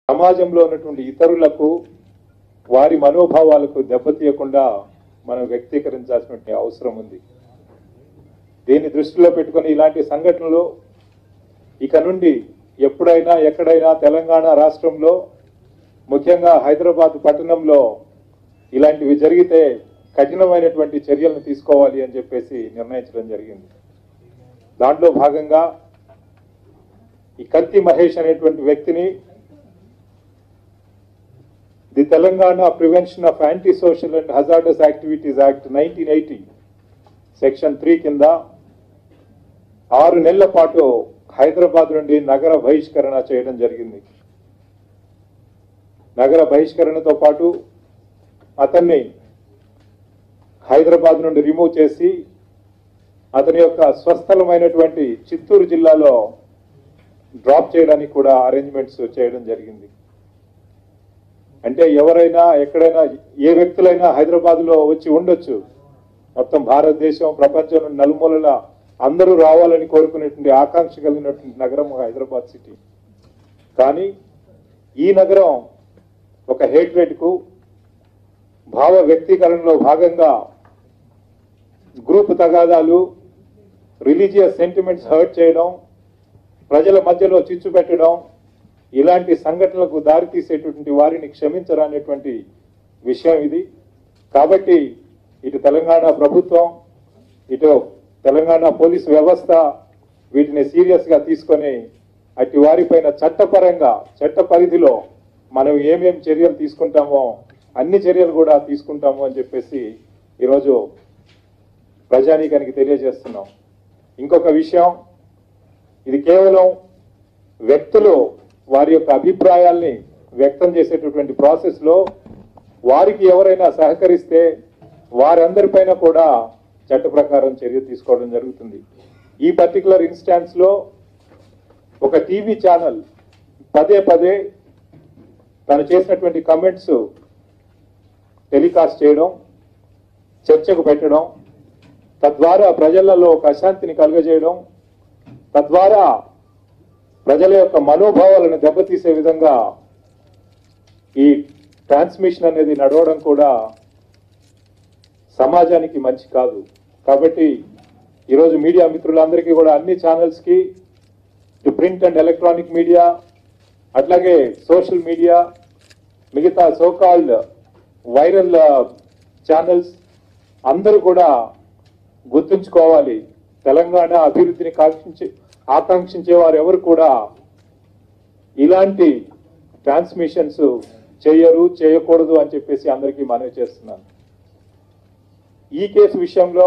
సమాజంలో ఉన్నటువంటి ఇతరులకు వారి మనోభావాలకు దెబ్బతీయకుండా మనం వ్యక్తీకరించాల్సినటువంటి అవసరం ఉంది దీన్ని దృష్టిలో పెట్టుకొని ఇలాంటి సంఘటనలు ఇక నుండి ఎప్పుడైనా ఎక్కడైనా తెలంగాణ రాష్ట్రంలో ముఖ్యంగా హైదరాబాద్ పట్టణంలో ఇలాంటివి జరిగితే కఠినమైనటువంటి చర్యలను తీసుకోవాలి అని చెప్పేసి నిర్ణయించడం జరిగింది దాంట్లో భాగంగా ఈ కత్తి మహేష్ అనేటువంటి వ్యక్తిని the Telangana prevention of anti social and hazardous activities act nineteen eighty section three కింద ఆరు నెలల పాటు హైదరాబాద్ నుండి నగర బహిష్కరణ చేయడం జరిగింది నగర బహిష్కరణతో పాటు అతన్ని హైదరాబాద్ నుండి రిమూవ్ చేసి అతని యొక్క స్వస్థలమైనటువంటి చిత్తూరు జిల్లాలో డ్రాప్ చేయడానికి కూడా అరేంజ్మెంట్స్ చేయడం జరిగింది అంటే ఎవరైనా ఎక్కడైనా ఏ వ్యక్తులైనా హైదరాబాద్ లో వచ్చి ఉండొచ్చు మొత్తం భారతదేశం ప్రపంచంలో నలుమూలల అందరూ రావాలని కోరుకునేటువంటి ఆకాంక్ష కలిగినటువంటి నగరం హైదరాబాద్ సిటీ కానీ ఈ నగరం ఒక హేట్రేట్ కు భావ వ్యక్తీకరణలో భాగంగా గ్రూప్ తగాదాలు రిలీజియస్ సెంటిమెంట్స్ హర్ట్ చేయడం ప్రజల మధ్యలో చిచ్చు పెట్టడం ఇలాంటి సంఘటనలకు దారితీసేటటువంటి వారిని క్షమించరానేటువంటి విషయం ఇది కాబట్టి ఇటు తెలంగాణ ప్రభుత్వం ఇటు తెలంగాణ పోలీస్ వ్యవస్థ వీటిని సీరియస్ గా తీసుకొని అటు వారిపైన చట్టపరంగా చట్ట పరిధిలో మనం ఏమేం చర్యలు తీసుకుంటామో అన్ని చర్యలు కూడా తీసుకుంటాము అని చెప్పేసి ఈరోజు ప్రజానీకానికి తెలియజేస్తున్నాం ఇంకొక విషయం ఇది కేవలం వ్యక్తులు వారి యొక్క అభిప్రాయాల్ని వ్యక్తం చేసేటటువంటి ప్రాసెస్ లో వారికి ఎవరైనా సహకరిస్తే వారందరిపైన కూడా చట్ట ప్రకారం చర్య తీసుకోవడం జరుగుతుంది ఈ పర్టికులర్ ఇన్స్టాన్స్ లో ఒక టీవీ ఛానల్ పదే పదే తను చేసినటువంటి కమెంట్స్ టెలికాస్ట్ చేయడం చర్చకు పెట్టడం తద్వారా ప్రజలలో ఒక అశాంతిని కలుగజేయడం తద్వారా ప్రజల యొక్క మనోభావాలను దెబ్బతీసే విధంగా ఈ ట్రాన్స్మిషన్ అనేది నడవడం కూడా సమాజానికి మంచి కాదు కాబట్టి ఈరోజు మీడియా మిత్రులందరికీ కూడా అన్ని ఛానల్స్ కి to print and electronic media అట్లాగే సోషల్ మీడియా మిగతా సోకాల్డ్ వైరల్ ఛానల్స్ అందరూ కూడా గుర్తుంచుకోవాలి తెలంగాణ అభివృద్ధిని కాంక్షించే ఆకాంక్షించే వారు ఎవరు కూడా ఇలాంటి ట్రాన్స్మిషన్స్ చేయరు చేయకూడదు అని చెప్పేసి అందరికీ మనవి చేస్తున్నాను ఈ కేసు విషయంలో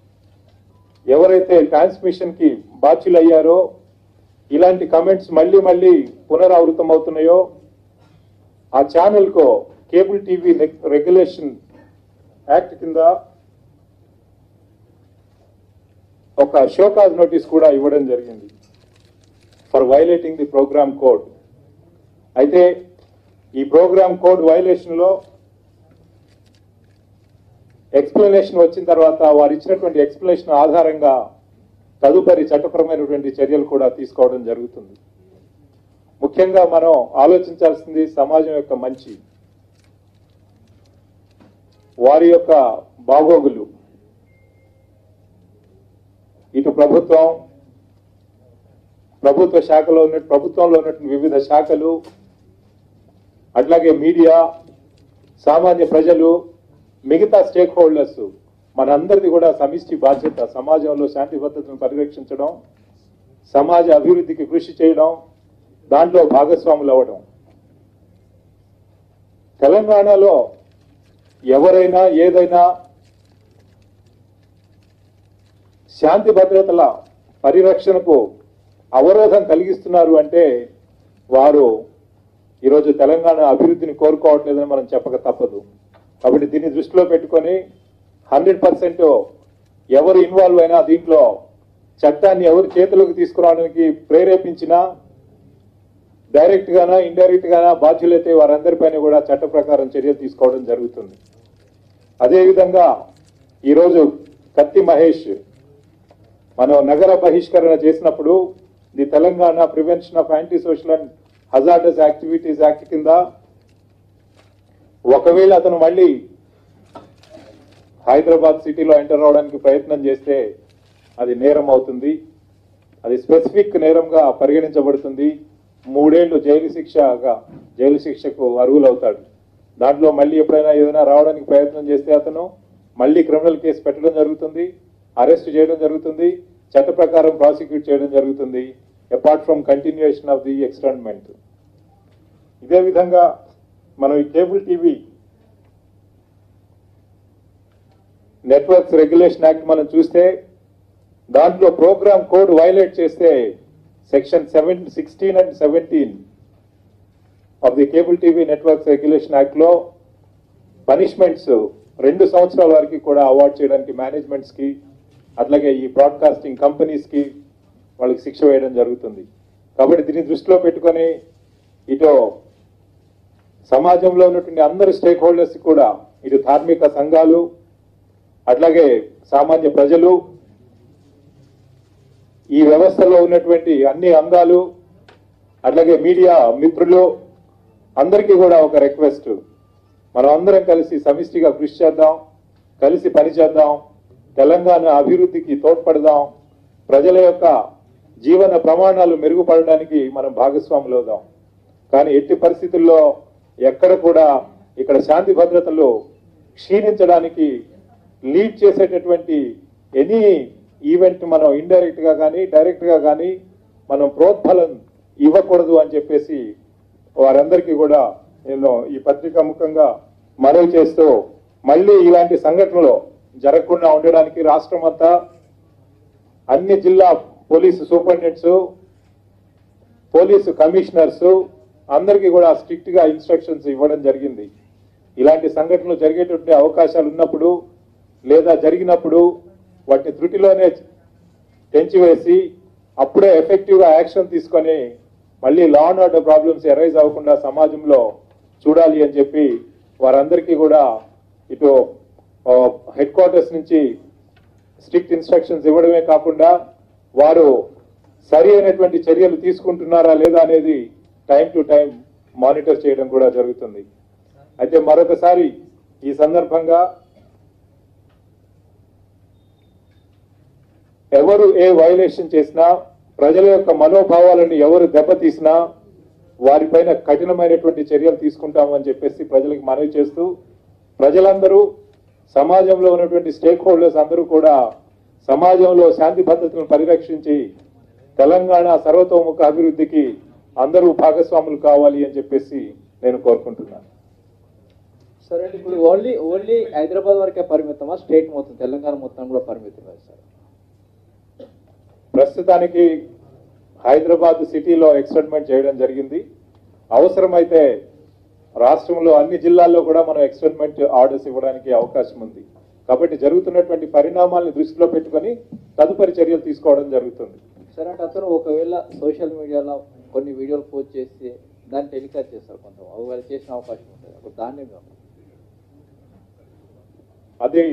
ఎవరైతే ట్రాన్స్మిషన్ కి బాధ్యులయ్యారో ఇలాంటి కమెంట్స్ మళ్ళీ మళ్ళీ పునరావృతం అవుతున్నాయో ఆ ఛానల్ కో కేబుల్ టీవీ రెగ్యులేషన్ యాక్ట్ కింద ఒక షోకాజ్ నోటీస్ కూడా ఇవ్వడం జరిగింది for violating the program code అయితే ఈ ప్రోగ్రామ్ కోడ్ వైలేషన్ లో ఎక్స్ప్లెనేషన్ వచ్చిన తర్వాత వారు ఇచ్చినటువంటి ఎక్స్ప్లెనేషన్ ఆధారంగా తదుపరి చట్టపరమైనటువంటి చర్యలు కూడా తీసుకోవడం జరుగుతుంది ముఖ్యంగా మనం ఆలోచించాల్సింది సమాజం యొక్క మంచి వారి యొక్క బాగోగులు ఇటు ప్రభుత్వం ప్రభుత్వ శాఖలో ఉన్న ప్రభుత్వంలో ఉన్నటువంటి వివిధ శాఖలు అట్లాగే మీడియా సామాన్య ప్రజలు మిగతా స్టేక్ హోల్డర్స్ మనందరిది కూడా సమిష్టి బాధ్యత సమాజంలో శాంతి భద్రతను పరిరక్షించడం సమాజ అభివృద్ధికి కృషి చేయడం దాంట్లో భాగస్వాములు అవ్వడం తెలంగాణలో ఎవరైనా ఏదైనా శాంతి భద్రతల పరిరక్షణకు అవరోధం కలిగిస్తున్నారు అంటే వారు ఈరోజు తెలంగాణ అభివృద్ధిని కోరుకోవట్లేదని మనం చెప్పక తప్పదు కాబట్టి దీన్ని దృష్టిలో పెట్టుకొని హండ్రెడ్ పర్సెంట్ ఎవరు ఇన్వాల్వ్ అయినా దీంట్లో చట్టాన్ని ఎవరు చేతులకు తీసుకురావడానికి ప్రేరేపించినా డైరెక్ట్ గానా ఇండైరెక్ట్ గానా బాధ్యులైతే వారందరిపైన కూడా చట్ట ప్రకారం చర్యలు తీసుకోవడం జరుగుతుంది అదేవిధంగా ఈరోజు కత్తి మహేష్ మనం నగర బహిష్కరణ చేసినప్పుడు the Telangana prevention of anti social and hazardous activities act కింద ఒకవేళ అతను మళ్ళీ హైదరాబాద్ సిటీలో ఎంటర్ అవడానికి ప్రయత్నం చేస్తే అది నేరం అవుతుంది అది స్పెసిఫిక్ నేరంగా పరిగణించబడుతుంది మూడేళ్లు జైలు శిక్షగా జైలు శిక్షకు అర్హులవుతాడు దాంట్లో మళ్ళీ ఎప్పుడైనా ఏదైనా రావడానికి ప్రయత్నం చేస్తే అతను మళ్ళీ క్రిమినల్ కేసు పెట్టడం జరుగుతుంది అరెస్ట్ చేయడం జరుగుతుంది చట్ట ప్రకారం ప్రాసిక్యూట్ చేయడం జరుగుతుంది apart from continuation of the extendment ఇదే విధంగా మనం ఈ cable TV networks regulation act మనం చూస్తే దాంట్లో ప్రోగ్రామ్ కోడ్ వైలేట్ చేస్తే section seven sixteen and seventeen of the cable TV networks regulation act లో పనిష్మెంట్స్ రెండు సంవత్సరాల వరకు కూడా అవార్డ్ చేయడానికి మేనేజ్మెంట్స్ కి అట్లాగే ఈ బ్రాడ్కాస్టింగ్ కంపెనీస్ కి వాళ్ళకి శిక్ష వేయడం జరుగుతుంది కాబట్టి దీన్ని దృష్టిలో పెట్టుకొని ఇటు సమాజంలో ఉన్నటువంటి అందరు స్టేక్ హోల్డర్స్ కూడా ఇటు ధార్మిక సంఘాలు అట్లాగే సామాన్య ప్రజలు ఈ వ్యవస్థలో ఉన్నటువంటి అన్ని అంగాలు అట్లాగే మీడియా మిత్రులు అందరికీ కూడా ఒక రిక్వెస్ట్ మనం అందరం కలిసి సమిష్టిగా కృషి చేద్దాం కలిసి పనిచేద్దాం తెలంగాణ అభివృద్ధికి తోడ్పడదాం ప్రజల యొక్క జీవన ప్రమాణాలు మెరుగుపడడానికి మనం భాగస్వాములు అవుదాం కానీ ఎట్టి పరిస్థితుల్లో ఎక్కడ కూడా ఇక్కడ శాంతి భద్రతలు క్షీణించడానికి లీడ్ చేసేటటువంటి ఎనీ ఈవెంట్ మనం ఇండైరెక్ట్ గా కానీ డైరెక్ట్ గా కానీ మనం ప్రోద్బలం ఇవ్వకూడదు అని చెప్పేసి వారందరికీ కూడా నేను ఈ పత్రిక ముఖంగా మనవి చేస్తూ మళ్ళీ ఇలాంటి సంఘటనలు జరగకుండా ఉండడానికి రాష్ట్రం అంతా అన్ని జిల్లా పోలీసు సూపరింటెండెంట్స్ పోలీసు కమిషనర్స్ అందరికీ కూడా స్ట్రిక్ట్ గా ఇన్స్ట్రక్షన్స్ ఇవ్వడం జరిగింది ఇలాంటి సంఘటనలు జరిగేటువంటి అవకాశాలు ఉన్నప్పుడు లేదా జరిగినప్పుడు వాటిని త్రుటిలోనే తెంచివేసి అప్పుడే ఎఫెక్టివ్ గా యాక్షన్ తీసుకొని మళ్ళీ law and order problems arise అవ్వకుండా సమాజంలో చూడాలి అని చెప్పి వారందరికీ కూడా ఇటు హెడ్ క్వార్టర్స్ నుంచి స్ట్రిక్ట్ ఇన్స్ట్రక్షన్స్ ఇవ్వడమే కాకుండా వారు సరి అయినటువంటి చర్యలు తీసుకుంటున్నారా లేదా అనేది టైం టు టైం మానిటర్ చేయడం కూడా జరుగుతుంది అయితే మరొకసారి ఈ సందర్భంగా ఎవరు ఏ వైలేషన్ చేసినా ప్రజల యొక్క మనోభావాలను ఎవరు దెబ్బతీసినా వారిపైన కఠినమైనటువంటి చర్యలు తీసుకుంటామని చెప్పేసి ప్రజలకు మనవి చేస్తూ ప్రజలందరూ సమాజంలో ఉన్నటువంటి స్టేక్ హోల్డర్స్ అందరూ కూడా సమాజంలో శాంతి భద్రతలను పరిరక్షించి తెలంగాణ సర్వతోముఖ అభివృద్ధికి అందరూ భాగస్వాములు కావాలి అని చెప్పేసి నేను కోరుకుంటున్నాను సరే అండి ఇప్పుడు ఓన్లీ ఓన్లీ హైదరాబాద్ వరకే పరిమితమా స్టేట్ మొత్తం తెలంగాణ మొత్తం కూడా పరిమితమే సార్ ప్రస్తుతానికి హైదరాబాద్ సిటీలో ఎక్స్టెండ్మెంట్ చేయడం జరిగింది అవసరమైతే రాష్ట్రంలో అన్ని జిల్లాల్లో కూడా మనం ఎక్స్టెండ్మెంట్ ఆర్డర్స్ ఇవ్వడానికి అవకాశం ఉంది కాబట్టి జరుగుతున్నటువంటి పరిణామాలను దృష్టిలో పెట్టుకొని తదుపరి చర్యలు తీసుకోవడం జరుగుతుంది సరే అంటే అతను ఒకవేళ సోషల్ మీడియాలో కొన్ని వీడియోలు పోస్ట్ చేసి దాన్ని టెలికాస్ట్ చేస్తారు కొంత ఒకవేళ చేసిన అవకాశం ఉంటుంది అప్పుడు దాన్ని మేము అది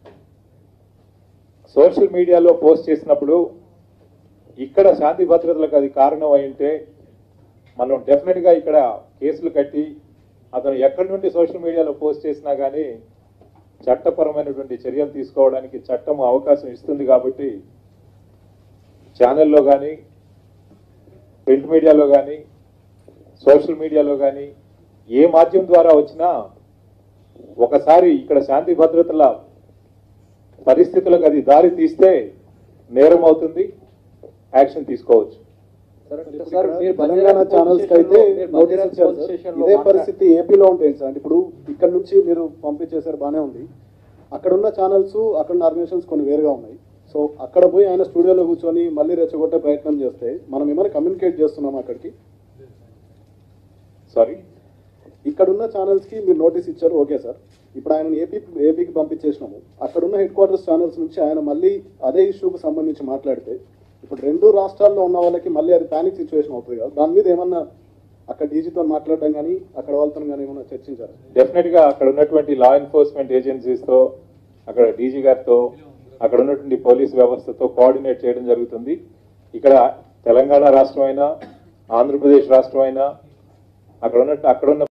సోషల్ మీడియాలో పోస్ట్ చేసినప్పుడు ఇక్కడ శాంతి భద్రతలకు అది కారణం అయి ఉంటే మనం డెఫినెట్ గా ఇక్కడ కేసులు కట్టి అతను ఎక్కడి నుండి సోషల్ మీడియాలో పోస్ట్ చేసినా కానీ చట్టపరమైనటువంటి చర్యలు తీసుకోవడానికి చట్టం అవకాశం ఇస్తుంది కాబట్టి ఛానల్లో కానీ ప్రింట్ మీడియాలో కానీ సోషల్ మీడియాలో కానీ ఏ మాధ్యమం ద్వారా వచ్చినా ఒకసారి ఇక్కడ శాంతి భద్రతల పరిస్థితులకు అది దారి తీస్తే నేరం అవుతుంది యాక్షన్ తీసుకోవచ్చు సరే అంటే ఇప్పుడు సార్ ఇక్కడ మీరు తెలంగాణ బంజారా ఛానల్స్ కి పోలీస్ అయితే స్టేషన్లో- మీరు నోటీస్ బంజారా ఇచ్చారు పోలీస్ సార్. స్టేషన్లో ఇదే మాట్లా- పరిస్థితి ఏపీలో ఉంటుంది సార్ ఇప్పుడు ఇక్కడ నుంచి మీరు పంపించేశారు బానే ఉంది అక్కడ ఉన్న ఛానల్స్ అక్కడ ఉన్న ఆర్గనైజేషన్స్ కొన్ని వేరుగా ఉన్నాయి సో అక్కడ పోయి ఆయన స్టూడియోలో కూర్చొని మళ్ళీ రెచ్చగొట్టే ప్రయత్నం చేస్తే మనం ఏమైనా కమ్యూనికేట్ చేస్తున్నాం అక్కడికి సారీ ఇక్కడ ఉన్న ఛానల్స్ కి మీరు నోటీస్ ఇచ్చారు ఓకే సార్ ఇప్పుడు ఆయన ఏపీ ఏపీకి పంపించేసినాము అక్కడ ఉన్న హెడ్ క్వార్టర్స్ ఛానల్స్ నుంచి ఆయన మళ్ళీ అదే ఇష్యూకి సంబంధించి మాట్లాడితే ఇప్పుడు రెండు రాష్ట్రాల్లో ఉన్న వాళ్ళకి మళ్ళీ అది పానిక్ సిచ్యువేషన్ అవుతుంది కదా దాని మీద ఏమన్నా అక్కడ డీజీతో మాట్లాడడం కానీ అక్కడ వాళ్ళతో కానీ ఏమన్నా చర్చించారు డెఫినెట్ గా అక్కడ ఉన్నటువంటి లా ఎన్ఫోర్స్మెంట్ ఏజెన్సీస్ తో అక్కడ డీజీ గారితో అక్కడ ఉన్నటువంటి పోలీస్ వ్యవస్థతో కోఆర్డినేట్ చేయడం జరుగుతుంది ఇక్కడ తెలంగాణ రాష్ట్రం అయినా ఆంధ్రప్రదేశ్ రాష్ట్రం అయినా అక్కడ ఉన్నట్టు అక్కడ ఉన్న